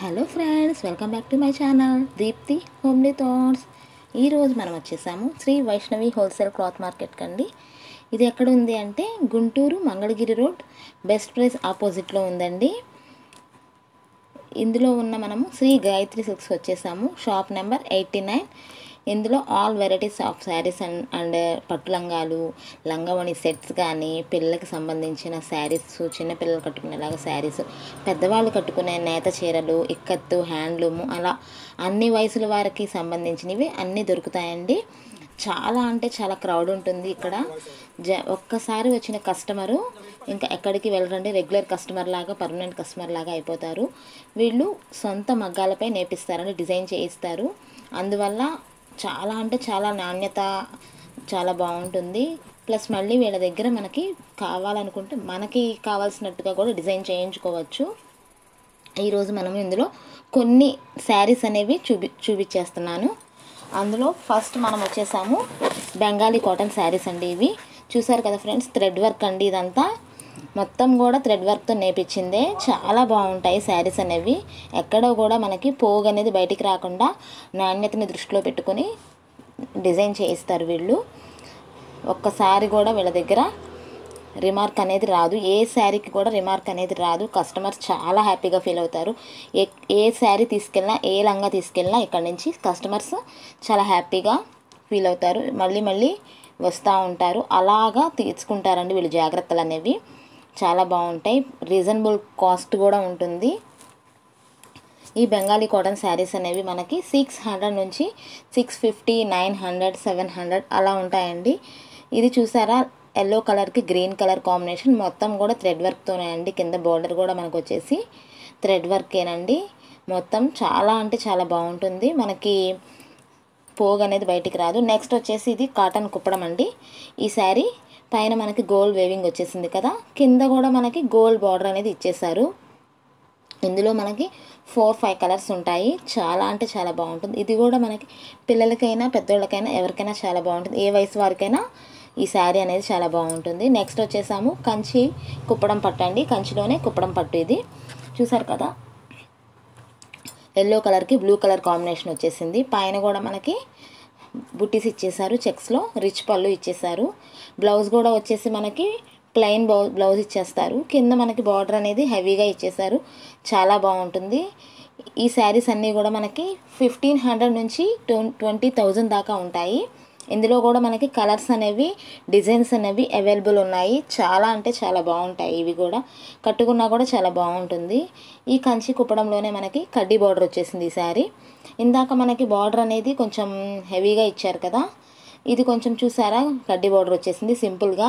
hello friends welcome back to my channel Deepthi homely thoughts ఈరోజు మనం వచ్చేసాము Shri Vaishnavi wholesale cloth market కండి ఇది ఎక్కడ ఉంది అంటే Guntur Mangalagiri road best price ఆపోజిట్లో ఉందండి ఇందులో ఉన్న మనము శ్రీ గాయత్రి సిల్క్స్ వచ్చేసాము షాప్ నెంబర్ ఎయిటీ నైన్ ఇందులో all varieties of saris and and పట్టు లంగాలు లంగావణి సెట్స్ కానీ పిల్లలకి సంబంధించిన శారీస్ చిన్నపిల్లలు కట్టుకునేలాగా శారీస్ పెద్దవాళ్ళు కట్టుకునే నేత చీరలు ఇక్కత్తు హ్యాండ్లూము అలా అన్ని వయసుల వారికి సంబంధించినవి అన్నీ దొరుకుతాయండి చాలా అంటే చాలా క్రౌడ్ ఉంటుంది ఇక్కడ జ ఒక్కసారి వచ్చిన కస్టమరు ఇంకా ఎక్కడికి వెళ్ళరండి రెగ్యులర్ కస్టమర్ లాగా పర్మనెంట్ కస్టమర్ లాగా అయిపోతారు వీళ్ళు సొంత మగ్గాలపై నేపిస్తారని డిజైన్ చేయిస్తారు అందువల్ల చాలా అంటే చాలా నాణ్యత చాలా బాగుంటుంది ప్లస్ మళ్ళీ వీళ్ళ దగ్గర మనకి కావాలనుకుంటే మనకి కావాల్సినట్టుగా కూడా డిజైన్ చేయించుకోవచ్చు ఈరోజు మనం ఇందులో కొన్ని శారీస్ అనేవి చూపి చూపించేస్తున్నాను అందులో ఫస్ట్ మనం వచ్చేసాము బెంగాలీ కాటన్ శారీస్ అండి ఇవి చూసారు కదా ఫ్రెండ్స్ థ్రెడ్ వర్క్ అండి ఇదంతా మొత్తం కూడా థ్రెడ్ వర్క్తో నేపించిందే చాలా బాగుంటాయి శారీస్ అనేవి ఎక్కడ కూడా మనకి పోగు అనేది బయటికి రాకుండా నాణ్యతని దృష్టిలో పెట్టుకొని డిజైన్ చేయిస్తారు వీళ్ళు ఒక్కసారి కూడా వీళ్ళ దగ్గర రిమార్క్ అనేది రాదు ఏ శారీకి కూడా రిమార్క్ అనేది రాదు కస్టమర్స్ చాలా హ్యాపీగా ఫీల్ అవుతారు ఏ ఏ శారీ తీసుకెళ్ళినా ఏ లంగా తీసుకెళ్ళినా ఇక్కడ నుంచి కస్టమర్స్ చాలా హ్యాపీగా ఫీల్ అవుతారు మళ్ళీ మళ్ళీ వస్తూ ఉంటారు అలాగా తీసుకుంటారండి వీళ్ళు జాగ్రత్తలు అనేవి చాలా బాగుంటాయి రీజనబుల్ కాస్ట్ కూడా ఉంటుంది ఈ బెంగాలీ కాటన్ శారీస్ అనేవి మనకి సిక్స్ హండ్రెడ్ నుంచి six fifty nine hundred seven hundred అలా ఉంటాయండి ఇది చూసారా ఎల్లో కలర్కి గ్రీన్ కలర్ కాంబినేషన్ మొత్తం కూడా థ్రెడ్ వర్క్తోనే అండి కింద బార్డర్ కూడా మనకు వచ్చేసి థ్రెడ్ వర్కేనండి మొత్తం చాలా అంటే చాలా బాగుంటుంది మనకి పోగు అనేది బయటికి రాదు నెక్స్ట్ వచ్చేసి ఇది కాటన్ కుప్పడం అండి ఈ శారీ పైన మనకి గోల్డ్ వేవింగ్ వచ్చేసింది కదా కింద కూడా మనకి గోల్డ్ బార్డర్ అనేది ఇచ్చేసారు ఇందులో మనకి ఫోర్ ఫైవ్ కలర్స్ ఉంటాయి చాలా అంటే చాలా బాగుంటుంది ఇది కూడా మనకి పిల్లలకైనా పెద్దోళ్ళకైనా ఎవరికైనా చాలా బాగుంటుంది ఏ వయసు వారికైనా ఈ శారీ అనేది చాలా బాగుంటుంది నెక్స్ట్ వచ్చేసాము కంచి కుప్పడం పట్టు అండి కంచిలోనే కుప్పడం పట్టు ఇది చూసారు కదా ఎల్లో కలర్కి బ్లూ కలర్ కాంబినేషన్ వచ్చేసింది పైన కూడా మనకి బుట్టీస్ ఇచ్చేసారు చెక్స్లో రిచ్ పళ్ళు ఇచ్చేసారు బ్లౌజ్ కూడా వచ్చేసి మనకి ప్లెయిన్ బ్లౌ బ్లౌజ్ ఇచ్చేస్తారు కింద మనకి బార్డర్ అనేది హెవీగా ఇచ్చేసారు చాలా బాగుంటుంది ఈ శారీస్ అన్నీ కూడా మనకి ఫిఫ్టీన్ హండ్రెడ్ నుంచి ట్వంటీ థౌజండ్ దాకా ఉంటాయి ఇందులో కూడా మనకి కలర్స్ అనేవి డిజైన్స్ అనేవి అవైలబుల్ ఉన్నాయి చాలా అంటే చాలా బాగుంటాయి ఇవి కూడా కట్టుకున్నా కూడా చాలా బాగుంటుంది ఈ కంచి కుప్పడంలోనే మనకి కడ్డీ బార్డర్ వచ్చేసింది ఈ శారీ ఇందాక మనకి బార్డర్ అనేది కొంచెం హెవీగా ఇచ్చారు కదా ఇది కొంచెం చూసారా కడ్డీ బార్డర్ వచ్చేసింది సింపుల్గా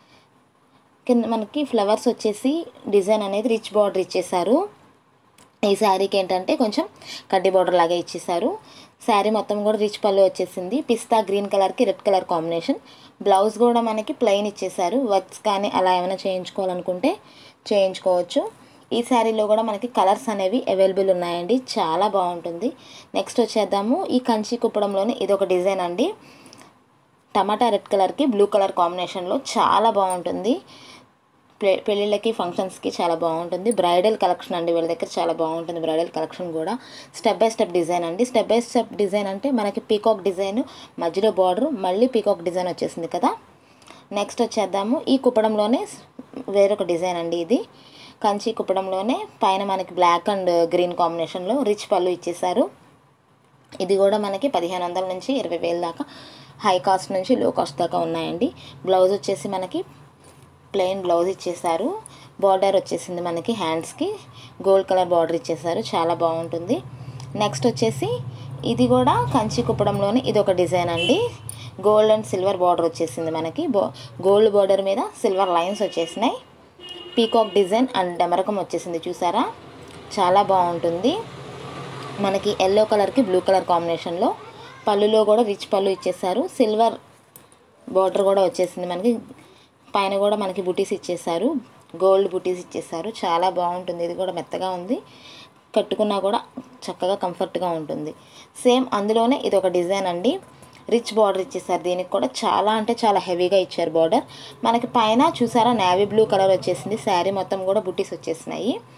కింద మనకి ఫ్లవర్స్ వచ్చేసి డిజైన్ అనేది రిచ్ బార్డర్ ఇచ్చేసారు ఈ శారీకి ఏంటంటే కొంచెం కడ్డీ బార్డర్ లాగా ఇచ్చేసారు శారీ మొత్తం కూడా రిచ్ పళ్ళు వచ్చేసింది పిస్తా గ్రీన్ కలర్కి రెడ్ కలర్ కాంబినేషన్ బ్లౌజ్ కూడా మనకి ప్లెయిన్ ఇచ్చేసారు వర్క్స్ కానీ అలా ఏమైనా చేయించుకోవాలనుకుంటే చేయించుకోవచ్చు ఈ శారీలో కూడా మనకి కలర్స్ అనేవి అవైలబుల్ ఉన్నాయండి చాలా బాగుంటుంది నెక్స్ట్ వచ్చేద్దాము ఈ కంచి కుప్పడంలోనే ఇది ఒక డిజైన్ అండి టమాటా రెడ్ కలర్కి బ్లూ కలర్ కాంబినేషన్లో చాలా బాగుంటుంది పెళ్ళిళ్ళకి ఫంక్షన్స్కి చాలా బాగుంటుంది బ్రైడల్ కలెక్షన్ అండి వీళ్ళ దగ్గర చాలా బాగుంటుంది బ్రైడల్ కలెక్షన్ కూడా స్టెప్ బై స్టెప్ డిజైన్ అండి స్టెప్ బై స్టెప్ డిజైన్ అంటే మనకి పీకాక్ డిజైన్ మధ్యలో బార్డర్ మళ్ళీ పీకాక్ డిజైన్ వచ్చేసింది కదా నెక్స్ట్ వచ్చేద్దాము ఈ కుప్పడంలోనే వేరొక డిజైన్ అండి ఇది కంచి కుప్పడంలోనే పైన మనకి బ్లాక్ అండ్ గ్రీన్ కాంబినేషన్లో రిచ్ పళ్ళు ఇచ్చేసారు ఇది కూడా మనకి పదిహేను వందల నుంచి ఇరవై వేల దాకా హై కాస్ట్ నుంచి లో కాస్ట్ దాకా ఉన్నాయండి బ్లౌజ్ వచ్చేసి మనకి ప్లెయిన్ బ్లౌజ్ ఇచ్చేసారు బార్డర్ వచ్చేసింది మనకి హ్యాండ్స్కి గోల్డ్ కలర్ బార్డర్ ఇచ్చేసారు చాలా బాగుంటుంది నెక్స్ట్ వచ్చేసి ఇది కూడా కంచి కుప్పడంలోని ఇది ఒక డిజైన్ అండి గోల్డ్ అండ్ సిల్వర్ బార్డర్ వచ్చేసింది మనకి బో గోల్డ్ బార్డర్ మీద సిల్వర్ లైన్స్ వచ్చేసినాయి పీకాక్ డిజైన్ అండ్ డెమరకం వచ్చేసింది చూసారా చాలా బాగుంటుంది మనకి ఎల్లో కలర్కి బ్లూ కలర్ కాంబినేషన్లో పళ్ళులో కూడా రిచ్ పళ్ళు ఇచ్చేసారు సిల్వర్ బార్డర్ కూడా వచ్చేసింది మనకి పైన కూడా మనకి బుటీస్ ఇచ్చేసారు గోల్డ్ బుటీస్ ఇచ్చేసారు చాలా బాగుంటుంది ఇది కూడా మెత్తగా ఉంది కట్టుకున్నా కూడా చక్కగా కంఫర్ట్గా ఉంటుంది సేమ్ అందులోనే ఇది ఒక డిజైన్ అండి రిచ్ బార్డర్ ఇచ్చేసారు దీనికి కూడా చాలా అంటే చాలా హెవీగా ఇచ్చారు బార్డర్ మనకి పైన చూసారా నేవీ బ్లూ కలర్ వచ్చేసింది శారీ మొత్తం కూడా బుటీస్ వచ్చేసినాయి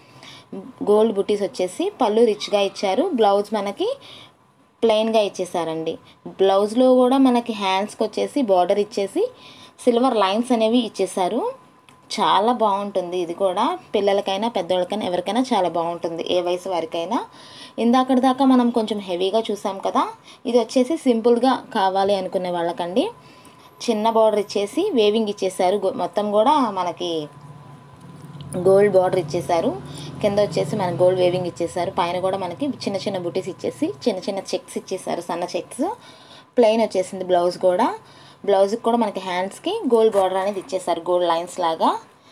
గోల్డ్ బుటీస్ వచ్చేసి పళ్ళు రిచ్గా ఇచ్చారు బ్లౌజ్ మనకి ప్లెయిన్గా ఇచ్చేసారండి బ్లౌజ్లో కూడా మనకి హ్యాండ్స్కి వచ్చేసి బార్డర్ ఇచ్చేసి సిల్వర్ లైన్స్ అనేవి ఇచ్చేసారు చాలా బాగుంటుంది ఇది కూడా పిల్లలకైనా పెద్దవాళ్ళకైనా ఎవరికైనా చాలా బాగుంటుంది ఏ వయసు వారికైనా ఇందాకటి దాకా మనం కొంచెం హెవీగా చూసాం కదా ఇది వచ్చేసి సింపుల్గా కావాలి అనుకునే వాళ్ళకండి చిన్న బార్డర్ ఇచ్చేసి వేవింగ్ ఇచ్చేసారు గో- మొత్తం కూడా మనకి గోల్డ్ బార్డర్ ఇచ్చేసారు కింద వచ్చేసి మన గోల్డ్ వేవింగ్ ఇచ్చేసారు పైన కూడా మనకి చిన్న చిన్న బుటీస్ ఇచ్చేసి చిన్న చిన్న చెక్స్ ఇచ్చేసారు సన్న చెక్స్ ప్లెయిన్ వచ్చేసింది బ్లౌజ్ కూడా బ్లౌజ్కి కూడా మనకి హ్యాండ్స్కి గోల్డ్ బార్డర్ అనేది ఇచ్చేసారు గోల్డ్ లైన్స్ లాగా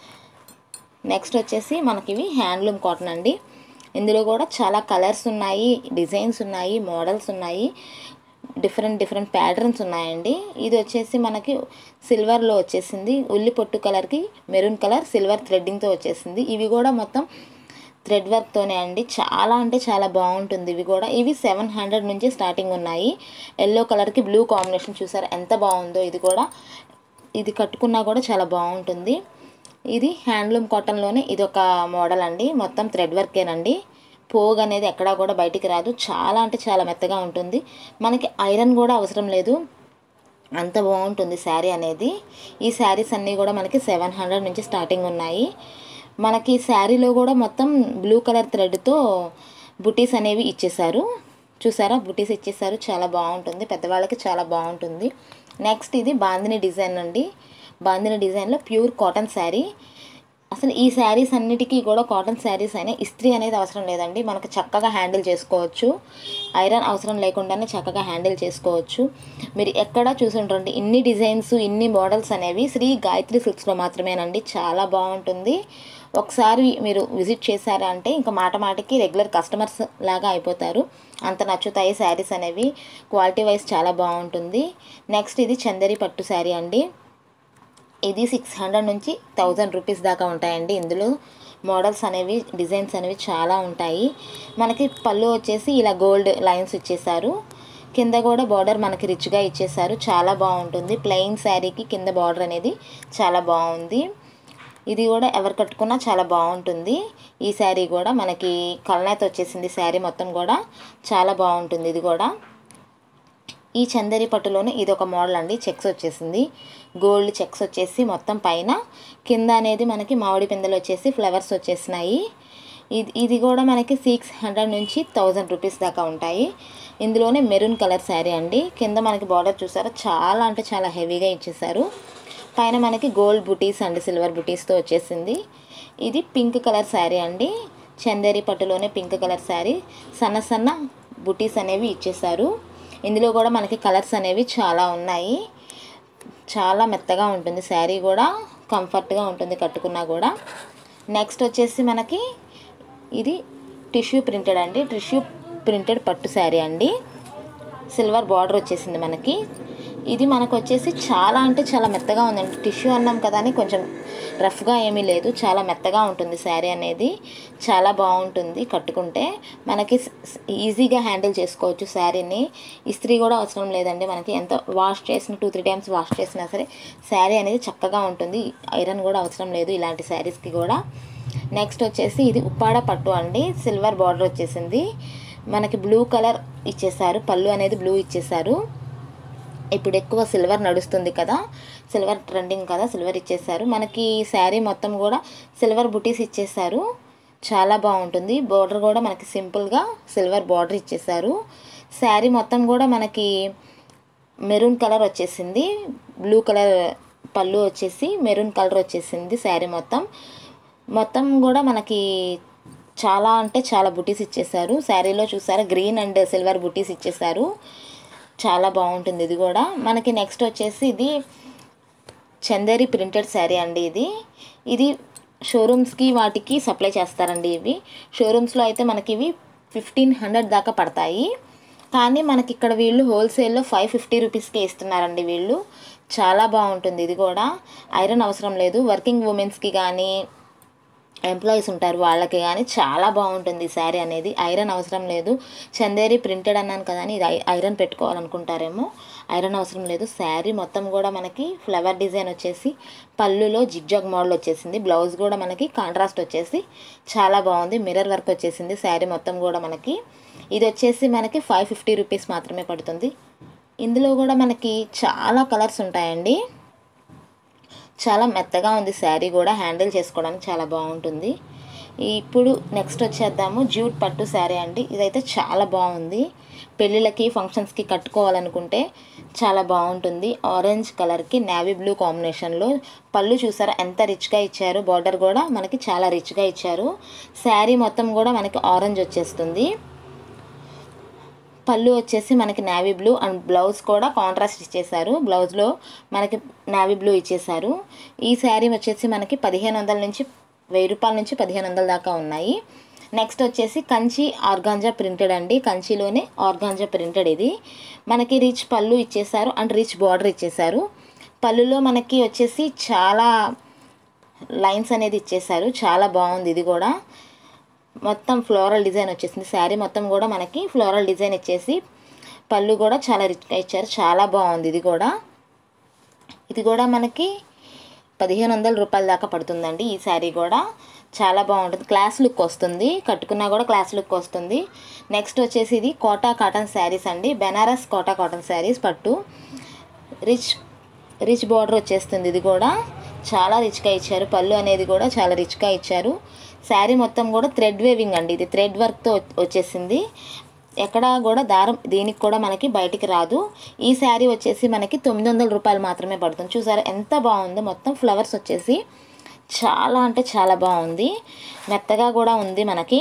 నెక్స్ట్ వచ్చేసి మనకి ఇవి హ్యాండ్లూమ్ కాటన్ అండి ఇందులో కూడా చాలా కలర్స్ ఉన్నాయి డిజైన్స్ ఉన్నాయి మోడల్స్ ఉన్నాయి డిఫరెంట్ డిఫరెంట్ ప్యాటర్న్స్ ఉన్నాయండి ఇది వచ్చేసి మనకి సిల్వర్లో వచ్చేసింది ఉల్లి పొట్టు కలర్కి మెరూన్ కలర్ సిల్వర్ థ్రెడ్డింగ్తో వచ్చేసింది ఇవి కూడా మొత్తం థ్రెడ్ వర్క్తోనే అండి చాలా అంటే చాలా బాగుంటుంది ఇవి కూడా ఇవి సెవెన్ హండ్రెడ్ నుంచి స్టార్టింగ్ ఉన్నాయి ఎల్లో కలర్కి బ్లూ కాంబినేషన్ చూసారు ఎంత బాగుందో ఇది కూడా ఇది కట్టుకున్నా కూడా చాలా బాగుంటుంది ఇది హ్యాండ్లూమ్ కాటన్లోనే ఇది ఒక మోడల్ అండి మొత్తం థ్రెడ్ వర్కేనండి పోగ్ అనేది ఎక్కడా కూడా బయటికి రాదు చాలా అంటే చాలా మెత్తగా ఉంటుంది మనకి ఐరన్ కూడా అవసరం లేదు అంత బాగుంటుంది శారీ అనేది ఈ శారీస్ అన్నీ కూడా మనకి సెవెన్ హండ్రెడ్ నుంచి స్టార్టింగ్ ఉన్నాయి మనకి శారీలో కూడా మొత్తం బ్లూ కలర్ థ్రెడ్తో బుటీస్ అనేవి ఇచ్చేసారు చూసారా బుటీస్ ఇచ్చేసారు చాలా బాగుంటుంది పెద్దవాళ్ళకి చాలా బాగుంటుంది నెక్స్ట్ ఇది బాందిని డిజైన్ అండి బాందిని డిజైన్లో ప్యూర్ కాటన్ శారీ అసలు ఈ శారీస్ అన్నిటికీ కూడా కాటన్ శారీస్ అయినా ఇస్త్రీ అనేది అవసరం లేదండి మనకు చక్కగా హ్యాండిల్ చేసుకోవచ్చు ఐరన్ అవసరం లేకుండానే చక్కగా హ్యాండిల్ చేసుకోవచ్చు మీరు ఎక్కడ చూసుంటారండి ఇన్ని డిజైన్స్ ఇన్ని మోడల్స్ అనేవి శ్రీ గాయత్రి సిల్క్స్లో మాత్రమేనండి చాలా బాగుంటుంది ఒకసారి మీరు విజిట్ చేశారా అంటే ఇంకా మాట మాటకి రెగ్యులర్ కస్టమర్స్ లాగా అయిపోతారు అంత నచ్చుతాయి శారీస్ అనేవి క్వాలిటీ వైజ్ చాలా బాగుంటుంది నెక్స్ట్ ఇది చందరి పట్టు శారీ అండి ఇది సిక్స్ హండ్రెడ్ నుంచి థౌజండ్ రూపీస్ దాకా ఉంటాయండి ఇందులో మోడల్స్ అనేవి డిజైన్స్ అనేవి చాలా ఉంటాయి మనకి పళ్ళు వచ్చేసి ఇలా గోల్డ్ లైన్స్ ఇచ్చేసారు కింద కూడా బార్డర్ మనకి రిచ్గా ఇచ్చేసారు చాలా బాగుంటుంది ప్లెయిన్ శారీకి కింద బార్డర్ అనేది చాలా బాగుంది ఇది కూడా ఎవరు కట్టుకున్నా చాలా బాగుంటుంది ఈ శారీ కూడా మనకి కల్నేత వచ్చేసింది శారీ మొత్తం కూడా చాలా బాగుంటుంది ఇది కూడా ఈ చందరి పట్టులోనే ఇది ఒక మోడల్ అండి చెక్స్ వచ్చేసింది గోల్డ్ చెక్స్ వచ్చేసి మొత్తం పైన కింద అనేది మనకి మామిడి పిందెలు వచ్చేసి ఫ్లవర్స్ వచ్చేసినాయి ఇది ఇది కూడా మనకి సిక్స్ హండ్రెడ్ నుంచి థౌజండ్ రూపీస్ దాకా ఉంటాయి ఇందులోనే మెరూన్ కలర్ శారీ అండి కింద మనకి బార్డర్ చూసారా చాలా అంటే చాలా హెవీగా ఇచ్చేసారు పైన మనకి గోల్డ్ బుటీస్ అండి సిల్వర్ బుటీస్తో వచ్చేసింది ఇది పింక్ కలర్ శారీ అండి చందేరి పట్టులోనే పింక్ కలర్ శారీ సన్న సన్న బుటీస్ అనేవి ఇచ్చేసారు ఇందులో కూడా మనకి కలర్స్ అనేవి చాలా ఉన్నాయి చాలా మెత్తగా ఉంటుంది శారీ కూడా కంఫర్ట్గా ఉంటుంది కట్టుకున్నా కూడా నెక్స్ట్ వచ్చేసి మనకి ఇది టిష్యూ ప్రింటెడ్ అండి టిష్యూ ప్రింటెడ్ పట్టు శారీ అండి సిల్వర్ బార్డర్ వచ్చేసింది మనకి ఇది మనకు వచ్చేసి చాలా అంటే చాలా మెత్తగా ఉందండి టిష్యూ అన్నాం కదా అని కొంచెం రఫ్గా ఏమీ లేదు చాలా మెత్తగా ఉంటుంది శారీ అనేది చాలా బాగుంటుంది కట్టుకుంటే మనకి స్- స్- ఈజీగా హ్యాండిల్ చేసుకోవచ్చు శారీని ఇస్త్రీ కూడా అవసరం లేదండి మనకి ఎంత వాష్ చేసిన టూ త్రీ టైమ్స్ వాష్ చేసినా సరే శారీ అనేది చక్కగా ఉంటుంది ఐరన్ కూడా అవసరం లేదు ఇలాంటి శారీస్కి కూడా నెక్స్ట్ వచ్చేసి ఇది ఉప్పాడ పట్టు అండి సిల్వర్ బార్డర్ వచ్చేసింది మనకి బ్లూ కలర్ ఇచ్చేసారు పళ్ళు అనేది బ్లూ ఇచ్చేసారు ఇప్పుడు ఎక్కువ సిల్వర్ నడుస్తుంది కదా సిల్వర్ ట్రెండింగ్ కదా సిల్వర్ ఇచ్చేసారు మనకి శారీ మొత్తం కూడా సిల్వర్ బుటీస్ ఇచ్చేసారు చాలా బాగుంటుంది బార్డర్ కూడా మనకి సింపుల్గా సిల్వర్ బార్డర్ ఇచ్చేసారు శారీ మొత్తం కూడా మనకి మెరూన్ కలర్ వచ్చేసింది బ్లూ కలర్ పళ్ళు వచ్చేసి మెరూన్ కలర్ వచ్చేసింది శారీ మొత్తం మొత్తం కూడా మనకి చాలా అంటే చాలా బుటీస్ ఇచ్చేసారు శారీలో చూసారా గ్రీన్ అండ్ సిల్వర్ బుటీస్ ఇచ్చేసారు చాలా బాగుంటుంది ఇది కూడా మనకి నెక్స్ట్ వచ్చేసి ఇది చందేరి ప్రింటెడ్ శారీ అండి ఇది ఇది షోరూమ్స్కి వాటికి సప్లై చేస్తారండి ఇవి షోరూమ్స్లో అయితే మనకి ఇవి ఫిఫ్టీన్ హండ్రెడ్ దాకా పడతాయి కానీ మనకి ఇక్కడ వీళ్ళు హోల్సేల్లో ఫైవ్ ఫిఫ్టీ రూపీస్కే ఇస్తున్నారండి వీళ్ళు చాలా బాగుంటుంది ఇది కూడా ఐరన్ అవసరం లేదు వర్కింగ్ ఉమెన్స్కి కానీ ఎంప్లాయీస్ ఉంటారు వాళ్ళకి కానీ చాలా బాగుంటుంది ఈ శారీ అనేది ఐరన్ అవసరం లేదు చందేరి ప్రింటెడ్ అన్నాను కదా అని ఇది ఐ- ఐరన్ పెట్టుకోవాలనుకుంటారేమో ఐరన్ అవసరం లేదు శారీ మొత్తం కూడా మనకి ఫ్లవర్ డిజైన్ వచ్చేసి పళ్ళులో జిగ్జాగ్ మోడల్ వచ్చేసింది బ్లౌజ్ కూడా మనకి కాంట్రాస్ట్ వచ్చేసి చాలా బాగుంది మిర్రర్ వర్క్ వచ్చేసింది శారీ మొత్తం కూడా మనకి ఇది వచ్చేసి మనకి ఫైవ్ ఫిఫ్టీ రూపీస్ మాత్రమే పడుతుంది ఇందులో కూడా మనకి చాలా కలర్స్ ఉంటాయండి చాలా మెత్తగా ఉంది శారీ కూడా హ్యాండిల్ చేసుకోవడానికి చాలా బాగుంటుంది ఇప్పుడు నెక్స్ట్ వచ్చేద్దాము జ్యూట్ పట్టు శారీ అండి ఇదైతే చాలా బాగుంది పెళ్ళిళ్ళకి ఫంక్షన్స్కి కట్టుకోవాలనుకుంటే చాలా బాగుంటుంది ఆరెంజ్ కలర్కి నేవీ బ్లూ కాంబినేషన్లో పళ్ళు చూసారా ఎంత రిచ్గా ఇచ్చారు బార్డర్ కూడా మనకి చాలా రిచ్గా ఇచ్చారు శారీ మొత్తం కూడా మనకి ఆరెంజ్ వచ్చేస్తుంది పళ్ళు వచ్చేసి మనకి నావీ బ్లూ అండ్ బ్లౌజ్ కూడా కాంట్రాస్ట్ ఇచ్చేసారు బ్లౌజ్లో మనకి నావీ బ్లూ ఇచ్చేసారు ఈ శారీ వచ్చేసి మనకి పదిహేను వందల నుంచి వెయ్యి రూపాయల నుంచి పదిహేను వందల దాకా ఉన్నాయి నెక్స్ట్ వచ్చేసి కంచి ఆర్గాంజా ప్రింటెడ్ అండి కంచిలోనే ఆర్గాంజా ప్రింటెడ్ ఇది మనకి రిచ్ పళ్ళు ఇచ్చేసారు అండ్ రిచ్ బార్డర్ ఇచ్చేసారు పళ్ళులో మనకి వచ్చేసి చాలా లైన్స్ అనేది ఇచ్చేసారు చాలా బాగుంది ఇది కూడా మొత్తం ఫ్లోరల్ డిజైన్ వచ్చేసింది శారీ మొత్తం కూడా మనకి ఫ్లోరల్ డిజైన్ ఇచ్చేసి పళ్ళు కూడా చాలా రిచ్గా ఇచ్చారు చాలా బాగుంది ఇది కూడా ఇది కూడా మనకి పదిహేను వందల రూపాయల దాకా పడుతుందండి ఈ శారీ కూడా చాలా బాగుంటుంది క్లాస్ లుక్ వస్తుంది కట్టుకున్నా కూడా క్లాస్ లుక్ వస్తుంది నెక్స్ట్ వచ్చేసి ఇది కోటా కాటన్ శారీస్ అండి బెనారస్ కోటా కాటన్ శారీస్ పట్టు రిచ్ రిచ్ బార్డర్ వచ్చేస్తుంది ఇది కూడా చాలా రిచ్గా ఇచ్చారు పళ్ళు అనేది కూడా చాలా రిచ్గా ఇచ్చారు శారీ మొత్తం కూడా థ్రెడ్ వేవింగ్ అండి ఇది థ్రెడ్ వర్క్తో వచ్చేసింది ఎక్కడ కూడా దారం దీనికి కూడా మనకి బయటికి రాదు ఈ శారీ వచ్చేసి మనకి తొమ్మిది వందల రూపాయలు మాత్రమే పడుతుంది చూసారా ఎంత బాగుందో మొత్తం ఫ్లవర్స్ వచ్చేసి చాలా అంటే చాలా బాగుంది మెత్తగా కూడా ఉంది మనకి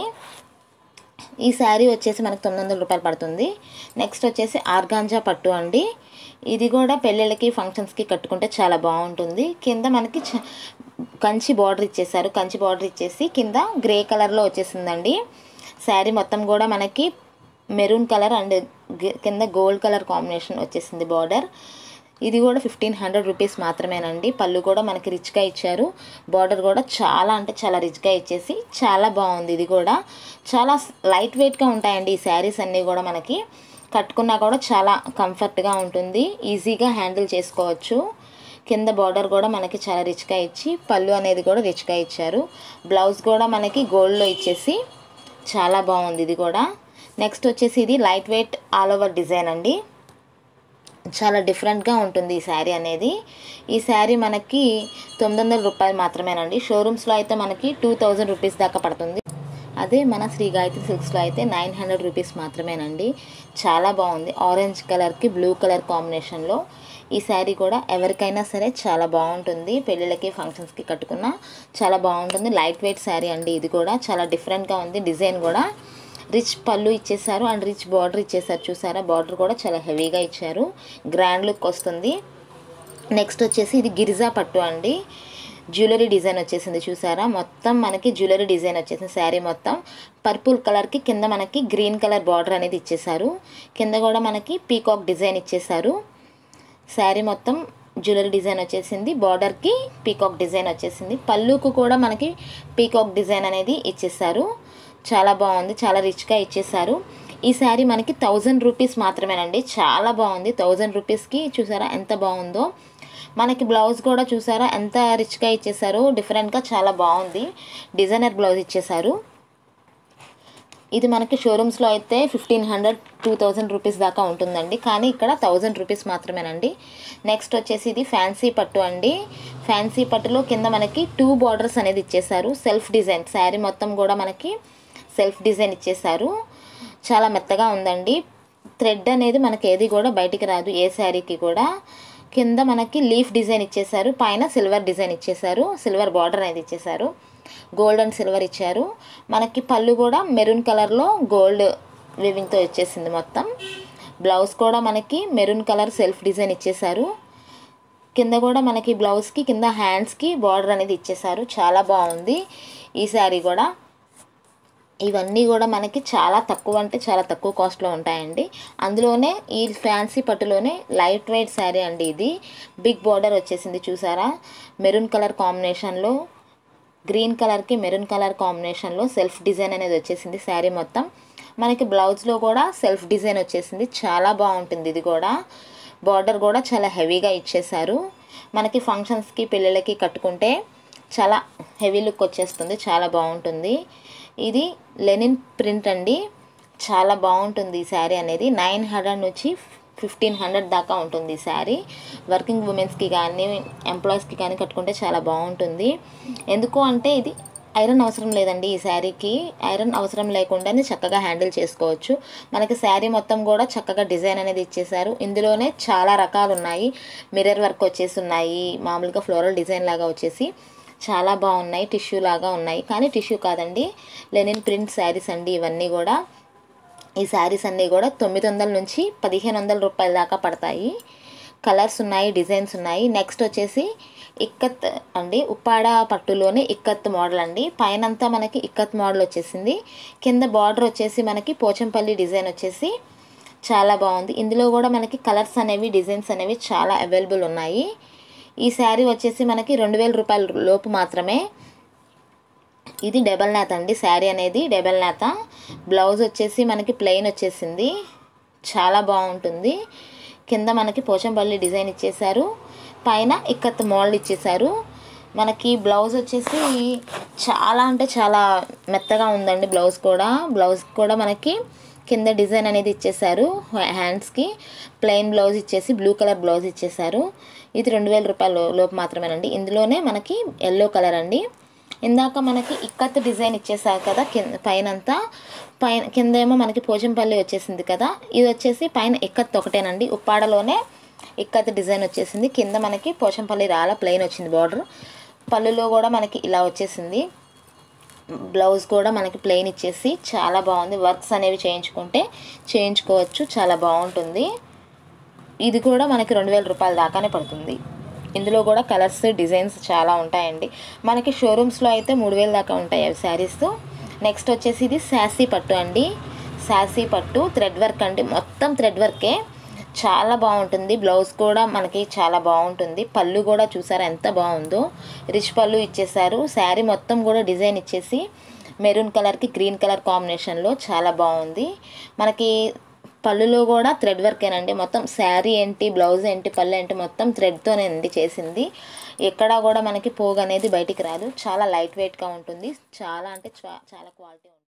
ఈ శారీ వచ్చేసి మనకు తొమ్మిది వందల రూపాయలు పడుతుంది నెక్స్ట్ వచ్చేసి ఆర్గాంజా పట్టు అండి ఇది కూడా పెళ్ళిళ్ళకి ఫంక్షన్స్కి కట్టుకుంటే చాలా బాగుంటుంది కింద మనకి చ- కంచి బార్డర్ ఇచ్చేసారు కంచి బార్డర్ ఇచ్చేసి కింద గ్రే కలర్లో వచ్చేసిందండి శారీ మొత్తం కూడా మనకి మెరూన్ కలర్ అండ్ గి- కింద గోల్డ్ కలర్ కాంబినేషన్ వచ్చేసింది బార్డర్ ఇది కూడా ఫిఫ్టీన్ హండ్రెడ్ రూపీస్ మాత్రమేనండి పళ్ళు కూడా మనకి రిచ్గా ఇచ్చారు బార్డర్ కూడా చాలా అంటే చాలా రిచ్గా ఇచ్చేసి చాలా బాగుంది ఇది కూడా చాలా లైట్ వెయిట్గా ఉంటాయండి ఈ శారీస్ అన్నీ కూడా మనకి కట్టుకున్నా కూడా చాలా కంఫర్ట్గా ఉంటుంది ఈజీగా హ్యాండిల్ చేసుకోవచ్చు కింద బార్డర్ కూడా మనకి చాలా రిచ్గా ఇచ్చి పళ్ళు అనేది కూడా రిచ్గా ఇచ్చారు బ్లౌజ్ కూడా మనకి గోల్డ్లో ఇచ్చేసి చాలా బాగుంది ఇది కూడా నెక్స్ట్ వచ్చేసి ఇది light weight all over design అండి చాలా డిఫరెంట్గా ఉంటుంది ఈ శారీ అనేది ఈ శారీ మనకి తొమ్మిది వందల రూపాయలు మాత్రమేనండి షోరూమ్స్లో అయితే మనకి టూ థౌజండ్ రూపీస్ దాకా పడుతుంది అదే మన శ్రీ గాయత్రి సిల్క్స్లో అయితే నైన్ హండ్రెడ్ రూపీస్ మాత్రమేనండి చాలా బాగుంది ఆరెంజ్ కలర్కి బ్లూ కలర్ కాంబినేషన్లో ఈ శారీ కూడా ఎవరికైనా సరే చాలా బాగుంటుంది పెళ్ళిళ్ళకి ఫంక్షన్స్కి కట్టుకున్నా చాలా బాగుంటుంది లైట్ వెయిట్ శారీ అండి ఇది కూడా చాలా డిఫరెంట్గా ఉంది డిజైన్ కూడా రిచ్ పళ్ళు ఇచ్చేసారు అండ్ రిచ్ బార్డర్ ఇచ్చేసారు చూసారా బార్డర్ కూడా చాలా హెవీగా ఇచ్చారు గ్రాండ్ లుక్ వస్తుంది నెక్స్ట్ వచ్చేసి ఇది గిరిజా పట్టు అండి జ్యువెలరీ డిజైన్ వచ్చేసింది చూసారా మొత్తం మనకి జ్యువెలరీ డిజైన్ వచ్చేసింది శారీ మొత్తం పర్పుల్ కలర్కి కింద మనకి గ్రీన్ కలర్ బార్డర్ అనేది ఇచ్చేసారు కింద కూడా మనకి పీకాక్ డిజైన్ ఇచ్చేసారు శారీ మొత్తం జ్యువెలరీ డిజైన్ వచ్చేసింది బార్డర్కి పీకాక్ డిజైన్ వచ్చేసింది పళ్ళుకు కూడా మనకి పీకాక్ డిజైన్ అనేది ఇచ్చేసారు చాలా బాగుంది చాలా రిచ్గా ఇచ్చేసారు ఈ శారీ మనకి థౌజండ్ రూపీస్ మాత్రమేనండి చాలా బాగుంది థౌజండ్ రూపీస్కి చూసారా ఎంత బాగుందో మనకి బ్లౌజ్ కూడా చూసారా ఎంత రిచ్గా ఇచ్చేసారు డిఫరెంట్గా చాలా బాగుంది డిజైనర్ బ్లౌజ్ ఇచ్చేసారు ఇది మనకి షోరూమ్స్లో అయితే fifteen hundred two thousand rupees దాకా ఉంటుందండి కానీ ఇక్కడ థౌజండ్ రూపీస్ మాత్రమేనండి నెక్స్ట్ వచ్చేసి ఇది ఫ్యాన్సీ పట్టు అండి ఫ్యాన్సీ పట్టులో కింద మనకి టూ బార్డర్స్ అనేది ఇచ్చేసారు సెల్ఫ్ డిజైన్ శారీ మొత్తం కూడా మనకి సెల్ఫ్ డిజైన్ ఇచ్చేసారు చాలా మెత్తగా ఉందండి థ్రెడ్ అనేది మనకి ఏది కూడా బయటికి రాదు ఏ శారీకి కూడా కింద మనకి లీఫ్ డిజైన్ ఇచ్చేసారు పైన సిల్వర్ డిజైన్ ఇచ్చేసారు సిల్వర్ బార్డర్ అనేది ఇచ్చేసారు గోల్డ్ అండ్ సిల్వర్ ఇచ్చారు మనకి పళ్ళు కూడా మెరూన్ కలర్లో గోల్డ్ వివింగ్తో ఇచ్చేసింది మొత్తం బ్లౌజ్ కూడా మనకి మెరూన్ కలర్ సెల్ఫ్ డిజైన్ ఇచ్చేసారు కింద కూడా మనకి బ్లౌజ్కి కింద హ్యాండ్స్కి బార్డర్ అనేది ఇచ్చేసారు చాలా బాగుంది ఈ శారీ కూడా ఇవన్నీ కూడా మనకి చాలా తక్కువ అంటే చాలా తక్కువ కాస్ట్లో ఉంటాయండి అందులోనే ఈ ఫ్యాన్సీ పట్టులోనే లైట్ వెయిట్ శారీ అండి ఇది బిగ్ బార్డర్ వచ్చేసింది చూసారా మెరూన్ కలర్ కాంబినేషన్లో గ్రీన్ కలర్కి మెరూన్ కలర్ కాంబినేషన్లో సెల్ఫ్ డిజైన్ అనేది వచ్చేసింది శారీ మొత్తం మనకి బ్లౌజ్లో కూడా సెల్ఫ్ డిజైన్ వచ్చేసింది చాలా బాగుంటుంది ఇది కూడా బార్డర్ కూడా చాలా హెవీగా ఇచ్చేసారు మనకి ఫంక్షన్స్కి పెళ్ళిళ్ళకి కట్టుకుంటే చాలా హెవీ లుక్ వచ్చేస్తుంది చాలా బాగుంటుంది ఇది లెనిన్ ప్రింట్ అండి చాలా బాగుంటుంది ఈ శారీ అనేది నైన్ హండ్రెడ్ నుంచి ఫిఫ్టీన్ హండ్రెడ్ దాకా ఉంటుంది ఈ శారీ వర్కింగ్ ఉమెన్స్కి కానీ ఎంప్లాయీస్కి కానీ కట్టుకుంటే చాలా బాగుంటుంది ఎందుకు అంటే ఇది ఐరన్ అవసరం లేదండి ఈ శారీకి ఐరన్ అవసరం లేకుండానే చక్కగా హ్యాండిల్ చేసుకోవచ్చు మనకి శారీ మొత్తం కూడా చక్కగా డిజైన్ అనేది ఇచ్చేసారు ఇందులోనే చాలా రకాలు ఉన్నాయి మిర్రర్ వర్క్ వచ్చేసి ఉన్నాయి మామూలుగా ఫ్లోరల్ డిజైన్ లాగా వచ్చేసి చాలా బాగున్నాయి టిష్యూ లాగా ఉన్నాయి కానీ టిష్యూ కాదండి లెనిన్ ప్రింట్ శారీస్ అండి ఇవన్నీ కూడా ఈ శారీస్ అన్నీ కూడా తొమ్మిది వందల నుంచి పదిహేను వందల రూపాయల దాకా పడతాయి కలర్స్ ఉన్నాయి డిజైన్స్ ఉన్నాయి నెక్స్ట్ వచ్చేసి ఇక్కత్ అండి ఉప్పాడ పట్టులోనే ఇక్కత్ మోడల్ అండి పైనంతా మనకి ఇక్కత్ మోడల్ వచ్చేసింది కింద బార్డర్ వచ్చేసి మనకి పోచంపల్లి డిజైన్ వచ్చేసి చాలా బాగుంది ఇందులో కూడా మనకి కలర్స్ అనేవి డిజైన్స్ అనేవి చాలా అవైలబుల్ ఉన్నాయి ఈ శారీ వచ్చేసి మనకి రెండు వేల రూపాయల లోపు మాత్రమే ఇది డబల్ నేత అండి శారీ అనేది డబల్ నేత బ్లౌజ్ వచ్చేసి మనకి ప్లెయిన్ వచ్చేసింది చాలా బాగుంటుంది కింద మనకి పోచంపల్లి డిజైన్ ఇచ్చేసారు పైన ఇక్కత్ మోల్డ్ ఇచ్చేసారు మనకి బ్లౌజ్ వచ్చేసి చాలా అంటే చాలా మెత్తగా ఉందండి బ్లౌజ్ కూడా బ్లౌజ్ కూడా మనకి కింద డిజైన్ అనేది ఇచ్చేసారు హ్యాండ్స్కి ప్లెయిన్ బ్లౌజ్ ఇచ్చేసి బ్లూ కలర్ బ్లౌజ్ ఇచ్చేసారు ఇది రెండు వేల రూపాయల లోపు మాత్రమేనండి ఇందులోనే మనకి ఎల్లో కలర్ అండి ఇందాక మనకి ఇక్కత్ డిజైన్ ఇచ్చేసారు కదా కింద పైనంతా పైన కింద ఏమో మనకి పోచంపల్లి వచ్చేసింది కదా ఇది వచ్చేసి పైన ఇక్కత్ ఒకటేనండి ఉప్పాడలోనే ఇక్కత్ డిజైన్ వచ్చేసింది కింద మనకి పోచంపల్లి రాల ప్లెయిన్ వచ్చింది బార్డర్ పళ్ళులో కూడా మనకి ఇలా వచ్చేసింది బ్లౌజ్ కూడా మనకి ప్లెయిన్ ఇచ్చేసి చాలా బాగుంది వర్క్స్ అనేవి చేయించుకుంటే చేయించుకోవచ్చు చాలా బాగుంటుంది ఇది కూడా మనకి రెండు వేల రూపాయల దాకానే పడుతుంది ఇందులో కూడా కలర్స్ డిజైన్స్ చాలా ఉంటాయండి మనకి షోరూమ్స్లో అయితే మూడు వేల దాకా ఉంటాయి అవి శారీస్ నెక్స్ట్ వచ్చేసి ఇది శాసీ పట్టు అండి శాసీ పట్టు థ్రెడ్ వర్క్ అండి మొత్తం థ్రెడ్ వర్కే చాలా బాగుంటుంది బ్లౌజ్ కూడా మనకి చాలా బాగుంటుంది పళ్ళు కూడా చూసారా ఎంత బాగుందో రిచ్ పళ్ళు ఇచ్చేసారు శారీ మొత్తం కూడా డిజైన్ ఇచ్చేసి మెరూన్ కలర్కి గ్రీన్ కలర్ కాంబినేషన్లో చాలా బాగుంది మనకి పళ్ళులో కూడా థ్రెడ్ వర్కేనండి మొత్తం శారీ ఏంటి బ్లౌజ్ ఏంటి పళ్ళు ఏంటి మొత్తం థ్రెడ్తోనేండి చేసింది ఎక్కడా కూడా మనకి పోగు అనేది బయటికి రాదు చాలా లైట్ వెయిట్గా ఉంటుంది చాలా అంటే చా- చాలా క్వాలిటీ ఉంటుంది